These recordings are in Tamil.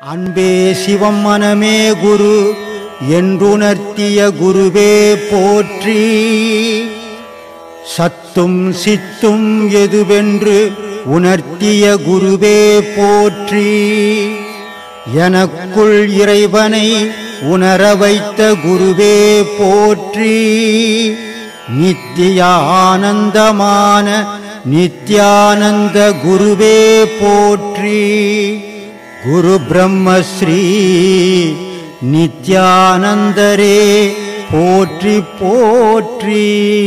அன்பே சிவம் மனமே குரு என்றுணர்த்திய குருவே போற்றி சத்தும் சித்தும் எதுவென்று உணர்த்திய குருவே போற்றி எனக்குள் இறைவனை உணர வைத்த குருவே போற்றி நித்திய ஆனந்தமான நித்யானந்த குருவே போற்றி குரு பிரம்மஸ்ரீ நித்யானந்தரே போற்றி போற்றி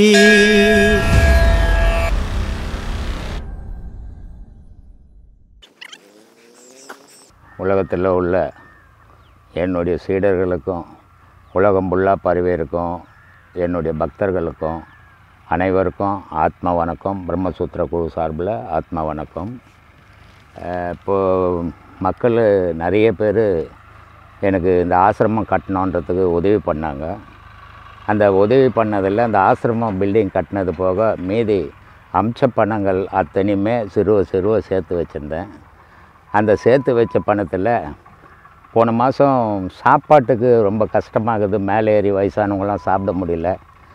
உலகத்தில் உள்ள என்னுடைய சீடர்களுக்கும் உலகம் ஃபுல்லாக பரவியிருக்கும் என்னுடைய பக்தர்களுக்கும் அனைவருக்கும் ஆத்ம வணக்கம் பிரம்மசூத்திர குழு சார்பில் ஆத்ம வணக்கம் அஹ் இப்போது மக்கள் நிறைய பேர் எனக்கு இந்த ஆசிரமம் கட்டணுன்றதுக்கு உதவி பண்ணாங்க அந்த உதவி பண்ணதில் அந்த ஆசிரமம் பில்டிங் கட்டினது போக மீதி அம்ச பணங்கள் அத்தனையுமே சிறுவ சிறுவ சேர்த்து வச்சுருந்தேன் அந்த சேர்த்து வச்ச பணத்தில் போன மாதம் சாப்பாட்டுக்கு ரொம்ப கஷ்டமாகுது மேலே ஏறி வயசானவங்களாம் சாப்பிட முடியல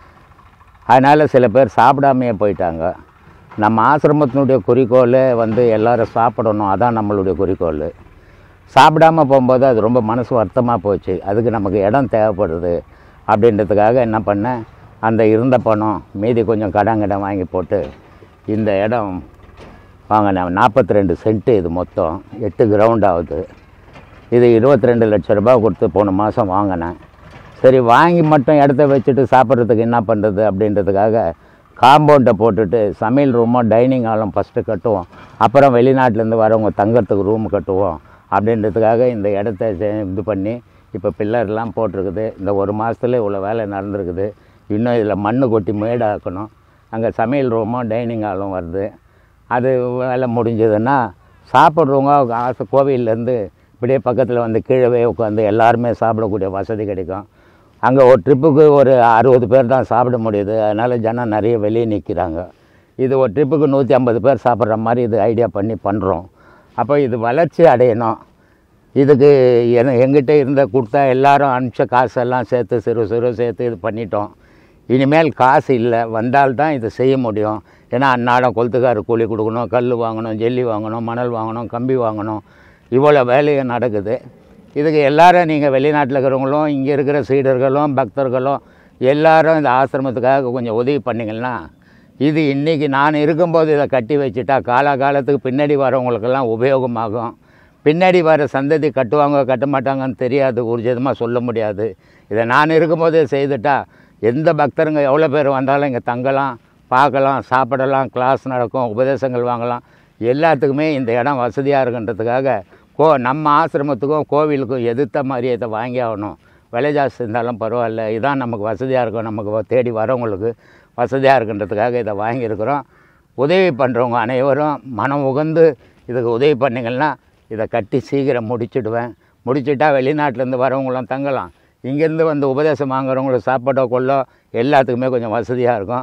அதனால் சில பேர் சாப்பிடாமையே போயிட்டாங்க நம்ம ஆசிரமத்தினுடைய குறிக்கோள் வந்து எல்லாரும் சாப்பிடணும் அதான் நம்மளுடைய குறிக்கோள் சாப்பிடாம போகும்போது அது ரொம்ப மனசு வருத்தமாக போச்சு அதுக்கு நமக்கு இடம் தேவைப்படுது அப்படின்றதுக்காக என்ன பண்ணேன் அந்த இருந்த பணம் மீதி கொஞ்சம் கடன் கடன் வாங்கி போட்டு இந்த இடம் வாங்கினேன் நாற்பத்தி ரெண்டு சென்ட்டு இது மொத்தம் எட்டு கிரவுண்ட் ஆகுது இது இருபத்தி ரெண்டு லட்ச ரூபாய் கொடுத்து போன மாதம் வாங்கினேன் சரி வாங்கி மட்டும் இடத்த வச்சுட்டு சாப்பிட்றதுக்கு என்ன பண்ணுறது அப்படின்றதுக்காக காம்பவுண்டை போட்டுட்டு சமையல் ரூமும் டைனிங் ஹாலும் ஃபஸ்ட்டு கட்டுவோம் அப்புறம் வெளிநாட்டிலேருந்து வரவங்க தங்கறதுக்கு ரூம் கட்டுவோம் அப்படின்றதுக்காக இந்த இடத்த செ- இது பண்ணி இப்போ பில்லர்லாம் போட்டிருக்குது இந்த ஒரு மாதத்துல இவ்வளோ வேலை நடந்திருக்குது இன்னும் இதில் மண்ணு கொட்டி மேடாக்கணும் அங்கே சமையல் ரூமும் டைனிங் ஹாலும் வருது அது வேலை முடிஞ்சதுன்னா சாப்பிட்றவங்க ஆசை கோவில்லேருந்து இப்படியே பக்கத்தில் வந்து கீழவே உட்காந்து எல்லாருமே சாப்பிடக்கூடிய வசதி கிடைக்கும் அங்கே ஒரு ட்ரிப்புக்கு ஒரு அறுபது பேர் தான் சாப்பிட முடியுது அதனால் ஜனம் நிறைய வெளியே நிற்கிறாங்க இது ஒரு ட்ரிப்புக்கு நூற்றி ஐம்பது பேர் சாப்பிட்ற மாதிரி இது ஐடியா பண்ணி பண்ணுறோம் அப்போ இது வளர்ச்சி அடையணும் இதுக்கு என எங்கிட்ட இருந்த கொடுத்தா எல்லாரும் அனுப்பிச்ச காசெல்லாம் சேர்த்து சிறு சிறு சேர்த்து இது பண்ணிட்டோம் இனிமேல் காசு இல்லை வந்தால்தான் இதை செய்ய முடியும் ஏன்னா அன்னாடம் கொளுத்துக்கார கூலி கொடுக்கணும் கல் வாங்கணும் ஜல்லி வாங்கணும் மணல் வாங்கணும் கம்பி வாங்கணும் இவ்வளோ வேலையும் நடக்குது இதுக்கு எல்லாரும் நீங்கள் வெளிநாட்டில் இருக்கிறவங்களும் இங்கே இருக்கிற சீடர்களும் பக்தர்களும் எல்லாரும் இந்த ஆசிரமத்துக்காக கொஞ்சம் உதவி பண்ணிங்கன்னா இது இன்றைக்கி நான் இருக்கும்போது இதை கட்டி வச்சுட்டா காலாகாலத்துக்கு பின்னாடி வரவங்களுக்கெல்லாம் உபயோகமாகும் பின்னாடி வர சந்ததி கட்டுவாங்க கட்ட மாட்டாங்கன்னு தெரியாது ஊர்ஜிதமாக சொல்ல முடியாது இதை நான் இருக்கும்போது இதை செய்துட்டா எந்த பக்தருங்க எவ்வளோ பேர் வந்தாலும் இங்கே தங்கலாம் பார்க்கலாம் சாப்பிடலாம் கிளாஸ் நடக்கும் உபதேசங்கள் வாங்கலாம் எல்லாத்துக்குமே இந்த இடம் வசதியாக இருக்குன்றதுக்காக கோ நம்ம ஆசிரமத்துக்கும் கோவிலுக்கும் எதிர்த்த மாதிரி இதை வாங்கி ஆகணும் விலை ஜாஸ்தி இருந்தாலும் பரவாயில்ல இதான் நமக்கு வசதியாக இருக்கும் நமக்கு தேடி வரவங்களுக்கு வசதியாக இருக்குன்றதுக்காக இதை வாங்கியிருக்கிறோம் உதவி பண்ணுறவங்க அனைவரும் மனம் உகந்து இதுக்கு உதவி பண்ணிங்கன்னா இதை கட்டி சீக்கிரம் முடிச்சிடுவேன் முடிச்சிட்டா வெளிநாட்டிலேருந்து வரவங்களும் தங்கலாம் இங்கேருந்து வந்து உபதேசம் வாங்குறவங்களுக்கு சாப்பாடோ கொள்ளோ எல்லாத்துக்குமே கொஞ்சம் வசதியாக இருக்கும்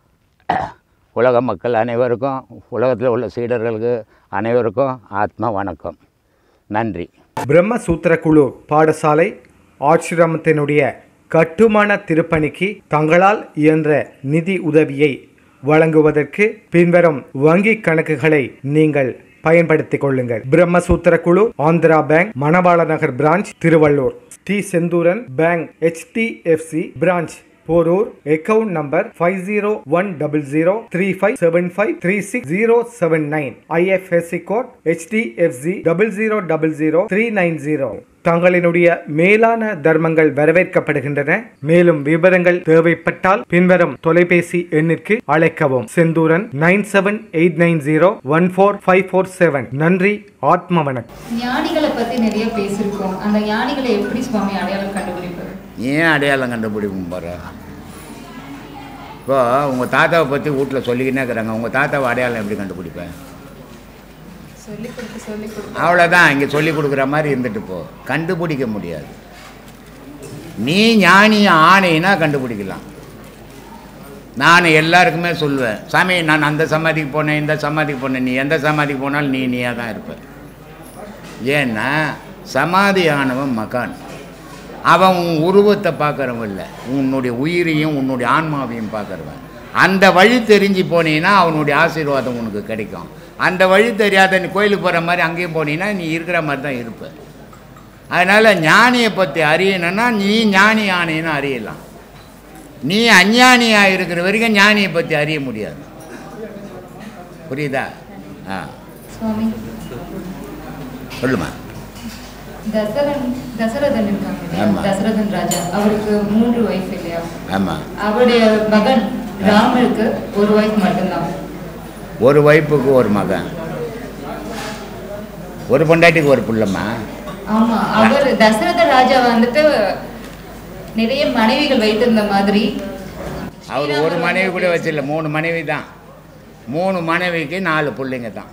உலக மக்கள் அனைவருக்கும் உலகத்தில் உள்ள சீடர்களுக்கு அனைவருக்கும் ஆத்ம வணக்கம் நன்றி பிரம்மசூத்திர குழு பாடசாலை ஆசிரமத்தினுடைய கட்டுமான திருப்பணிக்கு தங்களால் இயன்ற நிதி உதவியை வழங்குவதற்கு பின்வரும் வங்கி கணக்குகளை நீங்கள் பயன்படுத்திக் கொள்ளுங்கள் பிரம்மசூத்திர குழு Andhra bank Manavala Nagar branch Tiruvallur T Senthuran bank HDFC branch Porur account number five zero one double zero three five seven five three six zero seven nine IFSC code HDFC double zero double zero three nine zero தங்களினுடைய மேலான தர்மங்கள் வரவேற்கப்படுகின்றன மேலும் விவரங்கள் தேவைப்பட்டால் பின்வரும் தொலைபேசி எண்ணிற்கு அழைக்கவும் Senthuran nine seven eight nine zero one four five four seven நன்றி ஆத்ம வணக்கம் ஞானிகளை பத்தி நிறைய பேசியிருக்கோம் அந்த ஞானிகளை எப்படி சுவாமி அடையாளம் கண்டுபிடிப்பது ஏன் அடையாளம் கண்டுபிடிக்கும் போகிற இப்போ உங்கள் தாத்தாவை பற்றி வீட்டில் சொல்லிக்கினே இருக்கிறாங்க உங்கள் தாத்தாவை அடையாளம் எப்படி கண்டுபிடிப்பேன் சொல்லி கொடுத்து சொல்லி கொடுத்து அவ்வளோதான் இங்கே சொல்லி கொடுக்குற மாதிரி இருந்துட்டு போ கண்டுபிடிக்க முடியாது நீ ஞானி ஆணைனா கண்டுபிடிக்கலாம் நான் எல்லாருக்குமே சொல்லுவேன் சாமி நான் அந்த சமாதிக்கு போனேன் இந்த சமாதிக்கு போனேன் நீ எந்த சமாதிக்கு போனாலும் நீ நீயாக தான் இருப்ப ஏன்னா சமாதியானவன் மகான் அவன் உன் உருவத்தை பார்க்குறவன் இல்லை உன்னுடைய உயிரையும் உன்னுடைய ஆன்மாவையும் பார்க்குறவன் அந்த வழி தெரிஞ்சு போனீங்கன்னா அவனுடைய ஆசீர்வாதம் உனக்கு கிடைக்கும் அந்த வழி தெரியாத நீ கோயிலுக்கு போகிற மாதிரி அங்கேயும் போனீங்கன்னா நீ இருக்கிற மாதிரி தான் இருப்ப அதனால் ஞானியை பற்றி அறியணும்னா நீ ஞானி ஆணைன்னு அறியலாம் நீ அஞ்ஞானியாக இருக்கிற வரைக்கும் ஞானியை பற்றி அறிய முடியாது புரியுதா ஆ சுவாமி சொல்லுமா தசரன் தசரதன் இருக்காங்க இல்லையா? ஆமா. தசரதன் ராஜா அவருக்கு மூன்று ஒய்ஃப் இல்லையா ஆமாம் அவருடைய மகன் ராமருக்கு ஒரு ஒய்ஃப் மட்டும்தான் ஒரு ஒய்ஃபுக்கு ஒரு மகன் ஒரு பொண்டாட்டிக்கு ஒரு புள்ளம்மா ஆமா அவர் தசரத ராஜா வந்துட்டு நிறைய மனைவிகள் வைத்திருந்த மாதிரி அவர் ஒரு மனைவி கூட வச்சிடல மூணு மனைவி தான் மூணு மனைவிக்கு நாலு பிள்ளைங்க தான்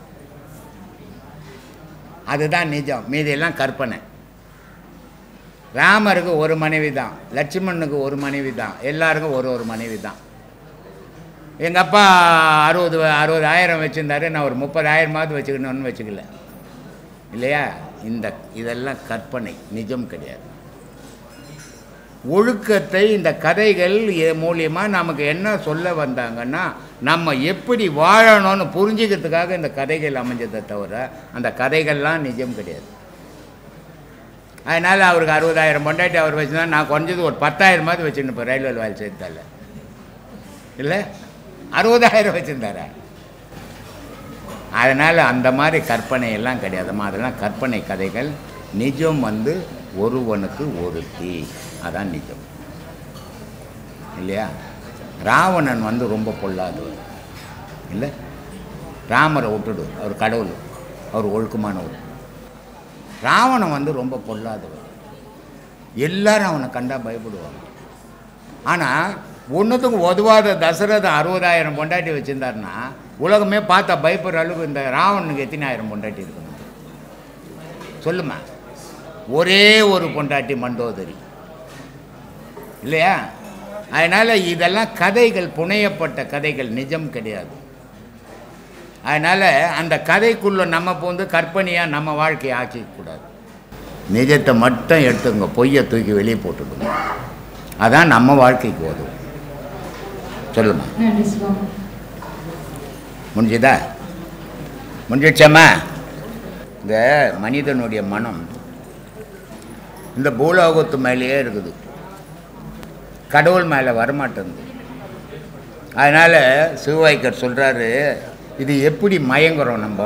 அதுதான் நிஜம் மீதியெல்லாம் கற்பனை ராமருக்கு ஒரு மனைவி தான் லட்சுமணனுக்கு ஒரு மனைவி தான் எல்லாருக்கும் ஒரு ஒரு மனைவி தான் எங்கள் அப்பா அறுபது அறுபதாயிரம் வச்சுருந்தாரு நான் ஒரு முப்பதாயிரமாவது வச்சுக்கணும்னு வச்சுக்கல இல்லையா இந்த இதெல்லாம் கற்பனை நிஜம் கிடையாது ஒழுக்கத்தை இந்த கதைகள் மூலியமாக நமக்கு என்ன சொல்ல வந்தாங்கன்னா நம்ம எப்படி வாழணும்னு புரிஞ்சுக்கிறதுக்காக இந்த கதைகள் அமைஞ்சதை தவிர அந்த கதைகள்லாம் நிஜம் கிடையாது அதனால் அவருக்கு அறுபதாயிரம் பொண்டாட்டி அவர் வச்சுருந்தா நான் குறைஞ்சது ஒரு பத்தாயிரமாவது வச்சுருந்தேன் இப்போ ரயில்வே வேலை சேர்த்தால இல்லை அறுபதாயிரம் வச்சுருந்தாரா அதனால் அந்த மாதிரி கற்பனை எல்லாம் கிடையாதும்மா அதெல்லாம் கற்பனை கதைகள் நிஜம் வந்து ஒருவனுக்கு ஒருத்தி அதான் நிஜம் இல்லையா ராவணன் வந்து ரொம்ப பொல்லாதவர் இல்லை ராமரை விட்டுடு அவர் கடவுள் அவர் ஒழுக்கமானவர் ராவணன் வந்து ரொம்ப பொல்லாதவர் எல்லாரும் அவனை கண்டா பயப்படுவாங்க ஆனால் ஒன்றுத்துக்கும் உதவாத தசரதன் அறுபதாயிரம் பொண்டாட்டி வச்சுருந்தாருன்னா உலகமே பார்த்தா பயப்படுற அளவுக்கு இந்த ராவணனுக்கு எத்தனாயிரம் பொண்டாட்டி இருக்கணும் சொல்லுமா ஒரே ஒரு பொண்டாட்டி மண்டோதரி இல்லையா அதனால் இதெல்லாம் கதைகள் புனையப்பட்ட கதைகள் நிஜம் கிடையாது அதனால் அந்த கதைக்குள்ளே நம்ம போந்து கற்பனையாக நம்ம வாழ்க்கையை ஆக்கிக்கூடாது நிஜத்தை மட்டும் எடுத்துங்க பொய்யை தூக்கி வெளியே போட்டுடுங்க அதான் நம்ம வாழ்க்கைக்கு உதவும் சொல்லுமா நன்றி சுவாமி முடிஞ்சுதா முடிஞ்சிடுச்சாம்மா இந்த மனிதனுடைய மனம் இந்த பூலோகத்து மேலேயே இருக்குது கடவுள் மேலே வரமாட்டேங்குது அதனால் சிவவாய்க்கர் சொல்கிறாரு இது எப்படி மயங்குறோம் நம்ம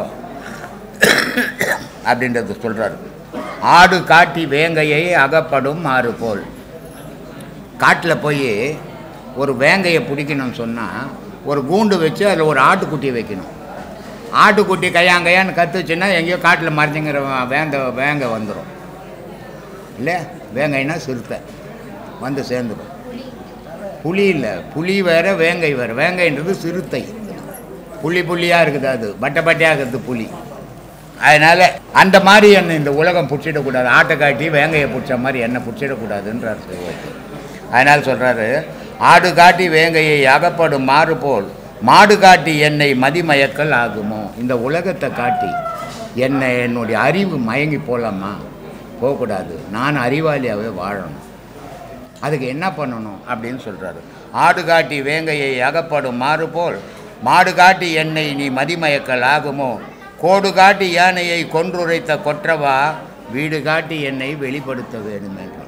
அப்படின்றது சொல்கிறாரு ஆடு காட்டி வேங்கையை அகப்படும் ஆறு போல் காட்டில் போய் ஒரு வேங்கையை பிடிக்கணும்னு சொன்னால் ஒரு கூண்டு வச்சு அதில் ஒரு ஆட்டுக்குட்டியை வைக்கணும் ஆட்டுக்குட்டி கையாங்கையான்னு கத்துச்சுன்னா எங்கேயோ காட்டில் மறைஞ்சுங்கிற வேங்க வேங்க வந்துடும் இல்லை வேங்கைனா சிறுத்தை வந்து சேர்ந்துடும் புலி இல்லை புலி வேற வேங்கை வேறு வேங்கைன்றது சிறுத்தை புள்ளி புள்ளியாக இருக்குது அது பட்டை பட்டையாக இருக்குது புலி அதனால் அந்த மாதிரி என்ன இந்த உலகம் பிடிச்சிடக்கூடாது ஆட்டை காட்டி வேங்கையை பிடிச்ச மாதிரி என்ன பிடிச்சிடக்கூடாதுன்றார் சிவத்தை அதனால் சொல்கிறாரு ஆடு காட்டி வேங்கையை அகப்படும் மாறு போல் மாடு காட்டி என்னை மதிமயக்கல் ஆகுமோ இந்த உலகத்தை காட்டி என்னை என்னுடைய அறிவு மயங்கி போகலாமா போகக்கூடாது நான் அறிவாளியாகவே வாழணும் அதுக்கு என்ன பண்ணணும் அப்படின்னு சொல்கிறாரு ஆடு காட்டி வேங்கையை அகப்படும் மாறு போல் மாடு காட்டி என்னை நீ மதிமயக்கல் ஆகுமோ கோடு காட்டி யானையை கொன்றுரைத்த கொற்றவா வீடு காட்டி என்னை வெளிப்படுத்த வேண்டும் என்றான்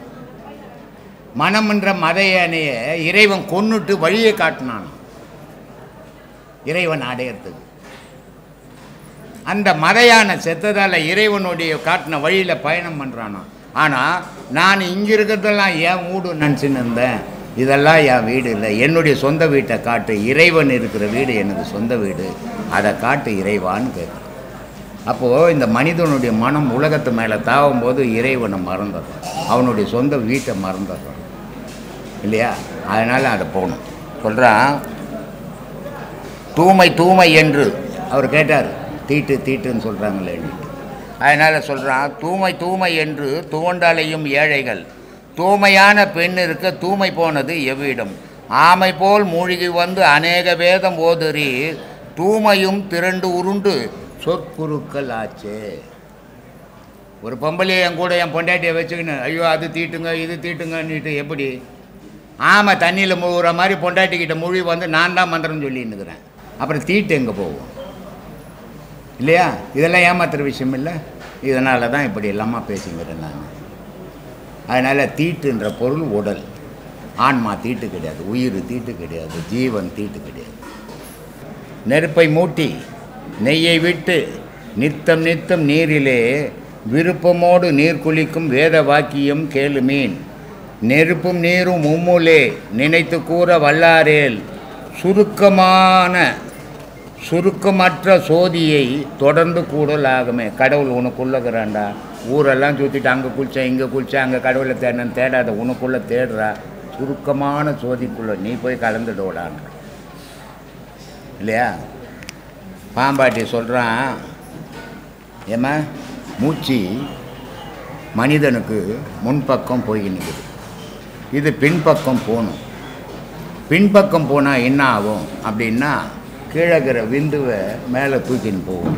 மனம் என்ற மத யானையை இறைவன் கொன்னுட்டு வழியை காட்டினான் இறைவன் அடையறதுக்கு அந்த மதையான செத்ததால் இறைவனுடைய காட்டின வழியில் பயணம் பண்ணுறானோ ஆனால் நான் இங்கே இருக்கிறதெல்லாம் என் வீடு நினச்சின்னு இருந்தேன் இதெல்லாம் என் வீடு இல்லை என்னுடைய சொந்த வீட்டை காட்டு இறைவன் இருக்கிற வீடு எனக்கு சொந்த வீடு அதை காட்டு இறைவான்னு கேட்கு அப்போது இந்த மனிதனுடைய மனம் உலகத்து மேலே தாவும் போது இறைவனை மறந்துடுறான் அவனுடைய சொந்த வீட்டை மறந்துடுறான் இல்லையா அதனால் அதை போகணும் சொல்கிறான் தூமை தூமை என்று அவர் கேட்டார் தீட்டு தீட்டுன்னு சொல்கிறாங்களே அதனால் சொல்கிறான் தூமை தூமை என்று துவண்டலையும் ஏழைகள் தூமையான பெண் இருக்க தூமை போனது எவ்விடம் ஆமை போல் மூழ்கி வந்து அநேக வேதம் ஓதுறி தூமையும் திரண்டு உருண்டு சொற்குருக்கள் ஆச்சே ஒரு பொம்பளையை என் கூட என் பொண்டாட்டியை வச்சுக்கின்னு ஐயோ அது தீட்டுங்க இது தீட்டுங்கன்னுட்டு எப்படி ஆமாம் தண்ணியில் முழுகிற மாதிரி பொண்டாட்டிக்கிட்ட மொழி வந்து நான் தான் மந்திரம் சொல்லின்னுக்கிறேன் அப்புறம் தீட்டு எங்கே போகும் இல்லையா இதெல்லாம் ஏமாத்துற விஷயம் இல்லை இதனால தான் இப்படி எல்லாமா பேசிங்கிறேன் நான் அதனால் தீட்டுன்ற பொருள் உடல் ஆன்மா தீட்டு கிடையாது உயிர் தீட்டு கிடையாது ஜீவன் தீட்டு கிடையாது நெருப்பை மூட்டி நெய்யை விட்டு நித்தம் நித்தம் நீரிலே விருப்பமோடு நீர் குளிக்கும் வேத வாக்கியம் கேளுமீன் நெருப்பும் நீரும் உம்முலே நினைத்து கூற வல்லாரேல் சுருக்கமான சுருக்கமற்ற சோதியை தொடர்ந்து கூடலாகுமே கடவுள் உனக்குள்ளகிறான்டா ஊரெல்லாம் சுற்றிட்டு அங்கே குளிச்சேன் இங்கே குளிச்சேன் அங்கே கடவுளை தேடணும் தேடாத உனக்குள்ளே தேடுறா சுருக்கமான சோதிக்குள்ளே நீ போய் கலந்துடோடான்ற இல்லையா பாம்பாட்டி சொல்கிறான் ஏம்மா மூச்சு மனிதனுக்கு முன்பக்கம் போய் நிற்குது இது பின்பக்கம் போகணும் பின்பக்கம் போனால் என்ன ஆகும் அப்படின்னா கீழகிற விந்துவை மேலே தூக்கின்னு போகும்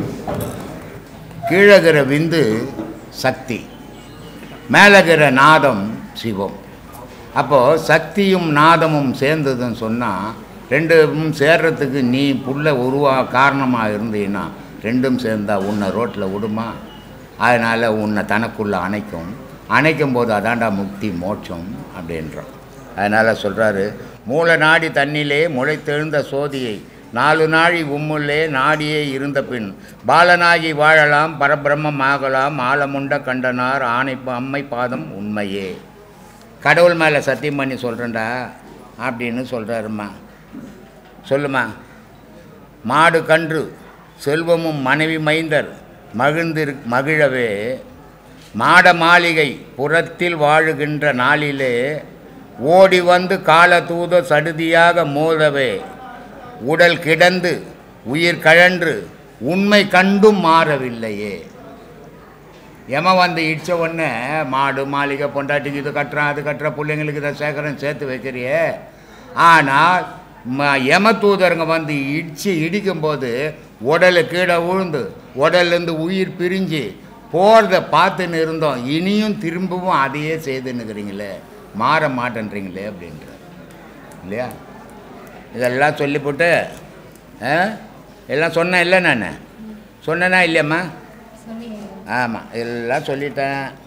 கீழகிற விந்து சக்தி மேலகிற நாதம் சிவம் அப்போது சக்தியும் நாதமும் சேர்ந்ததுன்னு சொன்னால் ரெண்டும் சேர்றதுக்கு நீ புள்ள உருவா காரணமாக இருந்தீன்னா ரெண்டும் சேர்ந்தா உன்னை ரோட்டில் விடுமா அதனால் உன்னை தனக்குள்ளே அணைக்கும் அணைக்கும் போது அதாண்டா முக்தி மோட்சம் அப்படின்றோம் அதனால் சொல்கிறாரு மூல நாடி தண்ணிலே முளைத்தெழுந்த சோதியை நாலு நாழி உம்முள்ளே நாடியே இருந்த பின் பாலனாகி வாழலாம் பரபிரம்மம் ஆகலாம் ஆலமுண்ட கண்டனார் ஆணை அம்மை பாதம் உண்மையே கடவுள் மேலே சத்தியம் பண்ணி சொல்கிறேன்டா அப்படின்னு சொல்கிறாருமா சொல்லுமா மாடு கன்று செல்வமும் மனைவி மைந்தர் மகிழ்ந்திரு மகிழவே மாட மாளிகை புறத்தில் வாழுகின்ற நாளிலே ஓடி வந்து காலதூத சடுதியாக மோதவே உடல் கிடந்து உயிர் கழன்று உண்மை கண்டும் மாறவில்லையே எமன் வந்து இடிச்ச உடனே மாடு மாளிகை பொண்டாட்டிக்கு இது கட்டுறான் அது கட்டுற பிள்ளைங்களுக்கு இதை சேகரம் சேர்த்து வைக்கிறியே ஆனால் ம யம தூதருங்க வந்து இடித்து இடிக்கும்போது உடல் கீழே விழுந்து உடல்லேருந்து உயிர் பிரிஞ்சு போகிறத பார்த்துன்னு இருந்தோம் இனியும் திரும்பவும் அதையே செய்துன்னுக்கிறீங்களே மாற மாட்டேன்றீங்களே அப்படின்றார் இல்லையா இதெல்லாம் சொல்லிவிட்டு ஆ எல்லாம் சொன்னேன் இல்லை நான் சொன்னேனா இல்லையம்மா சொன்னீங்க ஆமாம் எல்லாம் சொல்லிட்டேன்